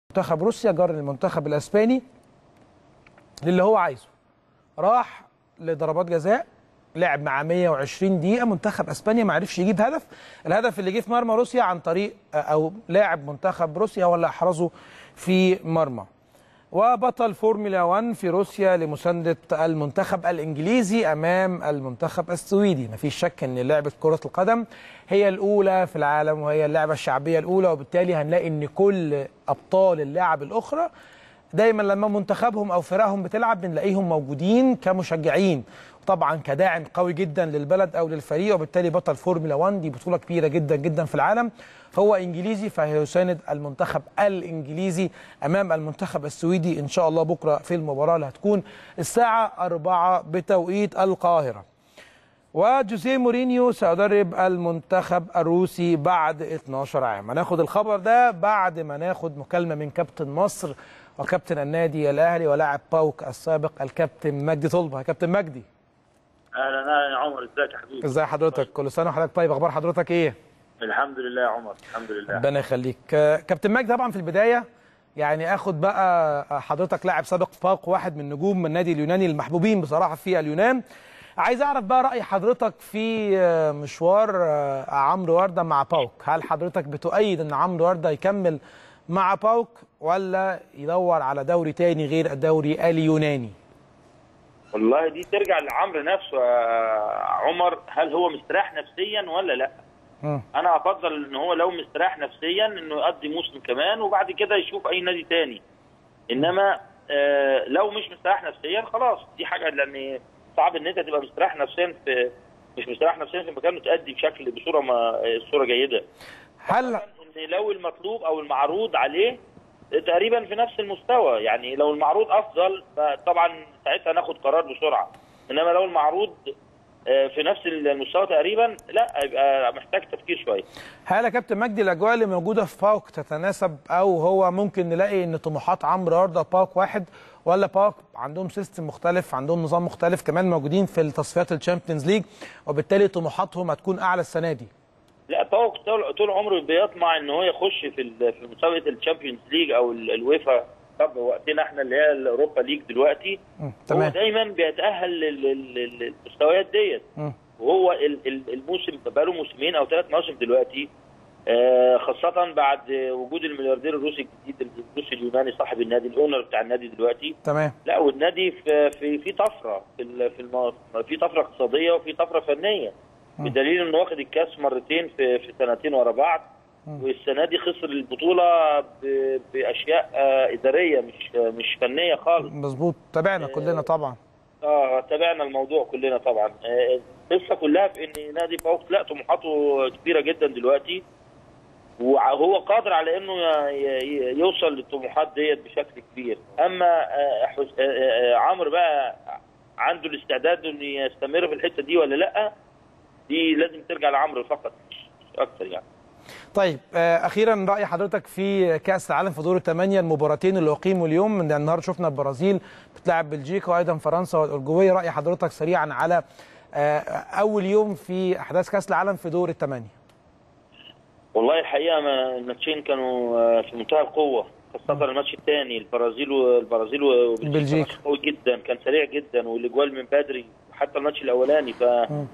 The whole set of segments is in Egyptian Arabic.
منتخب روسيا جار المنتخب الاسباني للي هو عايزه راح لضربات جزاء لعب مع 120 دقيقة منتخب اسبانيا ما عرفش يجيب هدف، الهدف اللي جه في مرمى روسيا عن طريق او لاعب منتخب روسيا هو اللي احرزه في مرمى. وبطل فورمولا 1 في روسيا لمساندة المنتخب الانجليزي امام المنتخب السويدي، مفيش شك ان لعبة كرة القدم هي الاولى في العالم وهي اللعبة الشعبية الاولى وبالتالي هنلاقي ان كل ابطال اللعب الاخرى دايما لما منتخبهم او فرقهم بتلعب بنلاقيهم موجودين كمشجعين طبعا كداعم قوي جدا للبلد او للفريق وبالتالي بطل فورمولا 1 دي بطوله كبيره جدا جدا في العالم هو انجليزي فهيساند المنتخب الانجليزي امام المنتخب السويدي ان شاء الله بكره في المباراه اللي هتكون الساعه 4 بتوقيت القاهره وجوزيه مورينيو سيدرب المنتخب الروسي بعد 12 عام هناخد الخبر ده بعد ما ناخد مكالمه من كابتن مصر وكابتن النادي الاهلي ولاعب باوك السابق الكابتن مجدي طلبه يا كابتن مجدي اهلا اهلا يا عمر ازيك يا حبيبي ازي حضرتك كل سنه وحضرتك طيب اخبار حضرتك ايه الحمد لله يا عمر الحمد لله ربنا يخليك كابتن مجدي طبعا في البدايه يعني اخد بقى حضرتك لاعب سابق باوك واحد من نجوم النادي اليوناني المحبوبين بصراحه في اليونان عايز اعرف بقى راي حضرتك في مشوار عمرو ورده مع باوك هل حضرتك بتؤيد ان عمرو ورده يكمل مع باوك ولا يدور على دوري تاني غير الدوري اليوناني والله دي ترجع لعمرو نفسه يا عمر هل هو مستريح نفسيا ولا لا م. انا افضل ان هو لو مستريح نفسيا انه يقضي موسم كمان وبعد كده يشوف اي نادي تاني انما آه لو مش مستريح نفسيا خلاص دي حاجه لان صعب ان انت تبقى مستريح نفسيا في مش مستريح نفسيا في مكان وتأدي بشكل بصوره ما صوره جيده هل ان لو المطلوب او المعروض عليه تقريبا في نفس المستوى يعني لو المعروض افضل فطبعا ساعتها ناخد قرار بسرعه انما لو المعروض في نفس المستوى تقريبا لا يبقى محتاج تفكير شويه هل يا كابتن مجدي الاجواء اللي موجوده في باوك تتناسب او هو ممكن نلاقي ان طموحات عمرو ورده باوك واحد ولا باوك عندهم سيستم مختلف عندهم نظام مختلف كمان موجودين في التصفيات الشامبيونز ليج وبالتالي طموحاتهم هتكون اعلى السنه دي لا باوك طول عمره بيطمع ان هو يخش في في مسابقه الشامبيونز ليج او الويفا طب وقتنا احنا اللي هي الاوروبا ليج دلوقتي تمام. هو دايما بيتاهل للمستويات ديت وهو الموسم بقاله موسمين او ثلاث مواسم دلوقتي خاصة بعد وجود الملياردير الروسي الجديد الروسي اليوناني صاحب النادي الاونر بتاع النادي دلوقتي تمام لا والنادي في في في طفره في في المو... في طفره اقتصاديه وفي طفره فنيه بدليل انه واخد الكاس مرتين في في سنتين ورا بعض والسنه دي خسر البطوله ب... باشياء اداريه مش مش فنيه خالص مظبوط تابعنا كلنا طبعا اه تابعنا الموضوع كلنا طبعا القصه كلها في ان نادي باوك لا طموحاته كبيره جدا دلوقتي وهو قادر على انه يوصل للطموحات ديت بشكل كبير اما عمرو بقى عنده الاستعداد انه يستمر في الحته دي ولا لا دي لازم ترجع لعمرو فقط مش اكتر يعني طيب اخيرا راي حضرتك في كاس العالم في دور الثمانيه المباراتين اللي اقيموا اليوم من النهارده شفنا البرازيل بتلعب بلجيكا وايضا فرنسا والاورجواي راي حضرتك سريعا على اول يوم في احداث كاس العالم في دور الثمانيه والله الحقيقه الماتشين كانوا في منتهى القوه خاصه الماتش الثاني البرازيل والبرازيل وبلجيكا قوي جدا كان سريع جدا والاجوال من بدري حتى الماتش الاولاني ف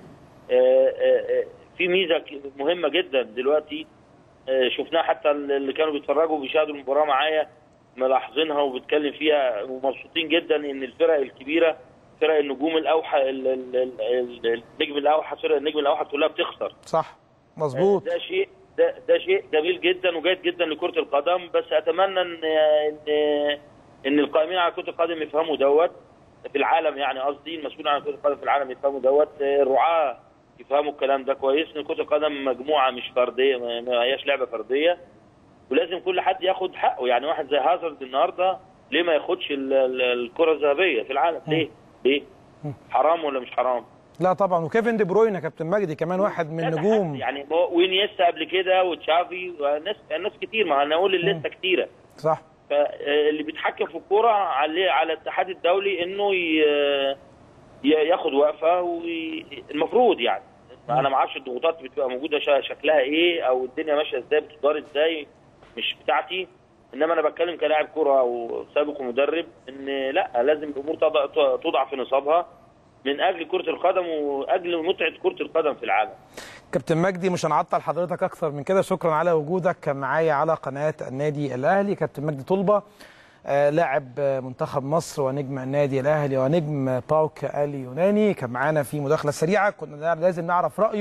في ميزه مهمه جدا دلوقتي شفناها حتى اللي كانوا بيتفرجوا وبيشاهدوا المباراه معايا ملاحظينها وبتكلم فيها ومبسوطين جدا ان الفرق الكبيره فرق النجوم الاوحى النجم الاوحى فرق النجم الاوحى كلها بتخسر صح مظبوط ده شيء ده ده شيء جميل جدا وجيد جدا لكره القدم بس اتمنى ان ان ان القائمين على كره القدم يفهموا دوت في العالم يعني قصدي المسؤولين عن كره القدم في العالم يفهموا دوت الرعاه يفهموا الكلام ده كويس ان كره القدم مجموعه مش فرديه ما هياش لعبه فرديه ولازم كل حد ياخد حقه يعني واحد زي هازارد النهارده ليه ما ياخدش الكره الذهبيه في العالم ليه؟ ليه؟ حرام ولا مش حرام؟ لا طبعا وكيفن دي بروين يا كابتن مجدي كمان واحد من النجوم يعني وينيستا قبل كده وتشافي وناس ناس كتير ما انا اقول الليسته كتيره صح فاللي بيتحكم في الكوره عليه على الاتحاد الدولي انه ياخد وقفه والمفروض يعني انا ما اعرفش الضغوطات بتبقى موجوده شكلها ايه او الدنيا ماشيه ازاي بتدار ازاي مش بتاعتي انما انا بتكلم كلاعب كره وسابق ومدرب ان لا لازم الامور تضع, توضع في نصابها من اجل كره القدم واجل متعه كره القدم في العالم كابتن مجدي مش هنعطل حضرتك اكثر من كده شكرا على وجودك معايا على قناه النادي الاهلي كابتن مجدي طلبه آه لاعب منتخب مصر ونجم النادي الاهلي ونجم باوك اليوناني كان معانا في مداخله سريعه كنا لازم نعرف رايه